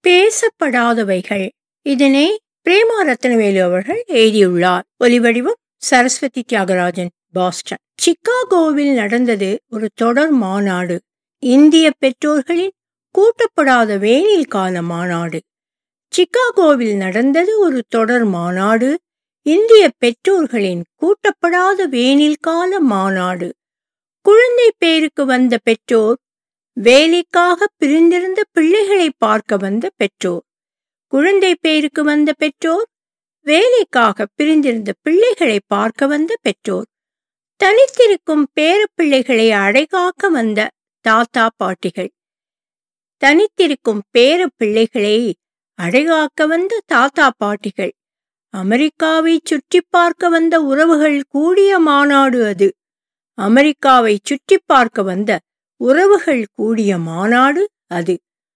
பேசப்படாதவைகள் இதனை பிரேமா ரத்னவேலு அவர்கள் எழுதியுள்ளார் ஒலிவடிவம் சரஸ்வதி தியாகராஜன் பாஸ்டன் சிக்காகோவில் நடந்தது ஒரு தொடர் மாநாடு இந்திய பெற்றோர்களின் கூட்டப்படாத வேனில் கால மாநாடு சிக்காகோவில் நடந்தது ஒரு தொடர் மாநாடு இந்திய பெற்றோர்களின் கூட்டப்படாத வேனில் கால மாநாடு குழந்தை பேருக்கு வந்த பெற்றோர் வேலைக்காக பிரிந்திருந்த பிள்ளைகளை பார்க்க வந்த பெற்றோர் குழந்தை பேருக்கு வந்த பெற்றோர் வேலைக்காக பிரிந்திருந்த பிள்ளைகளை பார்க்க வந்த பெற்றோர் தனித்திருக்கும் பேரப்பிள்ளைகளை அடைகாக்க வந்த தாத்தா பாட்டிகள் தனித்திருக்கும் பேர பிள்ளைகளை அடைகாக்க வந்த தாத்தா பாட்டிகள் அமெரிக்காவை சுற்றி பார்க்க வந்த உறவுகள் கூடிய மாநாடு அது அமெரிக்காவை சுற்றி பார்க்க வந்த உறவுகள் கூடிய மாநாடு அது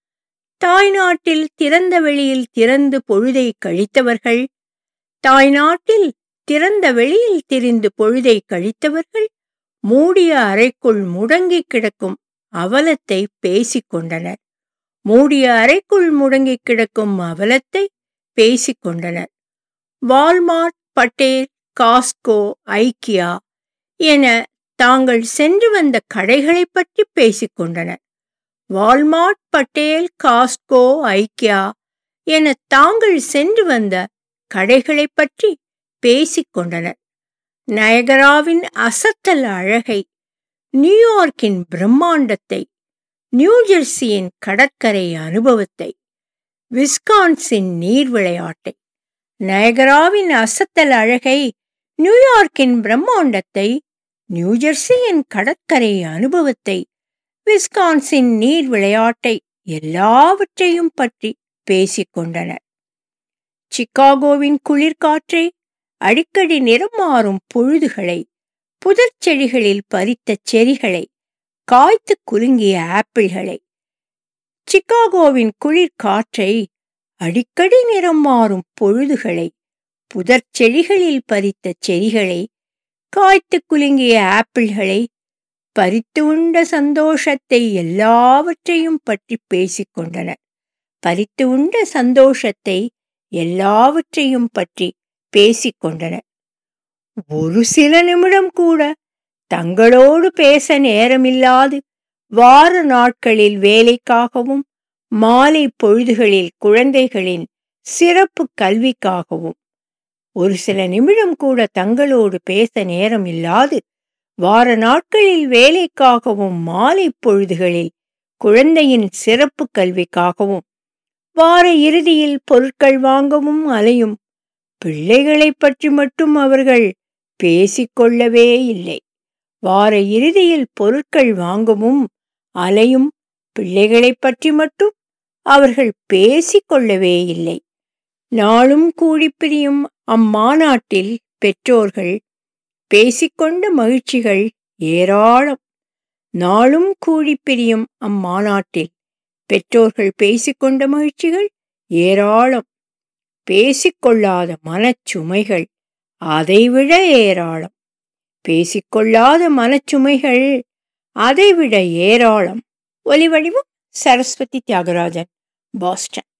தாய்நாட்டில் திறந்த வெளியில் திறந்து பொழுதை கழித்தவர்கள் தாய்நாட்டில் திறந்த வெளியில் திரிந்து பொழுதை கழித்தவர்கள் மூடிய அறைக்குள் முடங்கி கிடக்கும் அவலத்தை பேசிக் கொண்டனர் மூடிய அறைக்குள் முடங்கி கிடக்கும் அவலத்தை பேசிக் கொண்டனர் வால்மார்ட் பட்டேல் காஸ்கோ ஐக்கியா என தாங்கள் சென்று வந்த கடைகளை பற்றி பேசிக் கொண்டனர் வால்மார்ட் பட்டேல் காஸ்கோ ஐக்கியா என தாங்கள் சென்று வந்த கடைகளை பற்றி பேசிக் கொண்டனர் நயகராவின் அசத்தல் அழகை நியூயார்க்கின் பிரம்மாண்டத்தை நியூஜெர்சியின் கடற்கரை அனுபவத்தை விஸ்கான்சின் நீர் விளையாட்டை நயகராவின் அசத்தல் அழகை நியூயார்க்கின் பிரம்மாண்டத்தை நியூஜெர்சியின் கடற்கரை அனுபவத்தை விஸ்கான்சின் நீர் விளையாட்டை எல்லாவற்றையும் பற்றி பேசிக் கொண்டனர் சிக்காகோவின் குளிர்காற்றை அடிக்கடி நிறம் மாறும் பொழுதுகளை புதர் செடிகளில் பறித்த செரிகளை காய்த்து குலுங்கிய ஆப்பிள்களை சிக்காகோவின் குளிர் காற்றை அடிக்கடி நிறம் மாறும் பொழுதுகளை புதர் செடிகளில் பறித்த செரிகளை காய்த்து குலுங்கிய ஆப்பிள்களை பறித்து உண்ட சந்தோஷத்தை எல்லாவற்றையும் பற்றி பேசிக் கொண்டனர் பறித்து உண்ட சந்தோஷத்தை எல்லாவற்றையும் பற்றி பேசிக் கொண்டனர் ஒரு சில நிமிடம் கூட தங்களோடு பேச நேரமில்லாது வார நாட்களில் வேலைக்காகவும் மாலை பொழுதுகளில் குழந்தைகளின் சிறப்பு கல்விக்காகவும் ஒரு சில நிமிடம் கூட தங்களோடு பேச நேரம் இல்லாது வார நாட்களில் வேலைக்காகவும் மாலை பொழுதுகளில் குழந்தையின் சிறப்பு கல்விக்காகவும் வார இறுதியில் பொருட்கள் வாங்கவும் அலையும் பிள்ளைகளை பற்றி மட்டும் அவர்கள் பேசிக்கொள்ளவே இல்லை வார இறுதியில் பொருட்கள் வாங்கவும் அலையும் பிள்ளைகளை பற்றி மட்டும் அவர்கள் பேசிக்கொள்ளவே இல்லை நாளும் கூடி பிரியும் அம்மாநாட்டில் பெற்றோர்கள் பேசிக்கொண்ட மகிழ்ச்சிகள் ஏராளம் நாளும் கூடி பிரியும் அம்மாநாட்டில் பெற்றோர்கள் பேசிக்கொண்ட மகிழ்ச்சிகள் ஏராளம் பேசிக்கொள்ளாத மனச்சுமைகள் அதைவிட ஏராளம் பேசிக்கொள்ளாத மனச்சுமைகள் அதைவிட ஏராளம் ஒலிவடிவம் சரஸ்வதி தியாகராஜன் பாஸ்டன்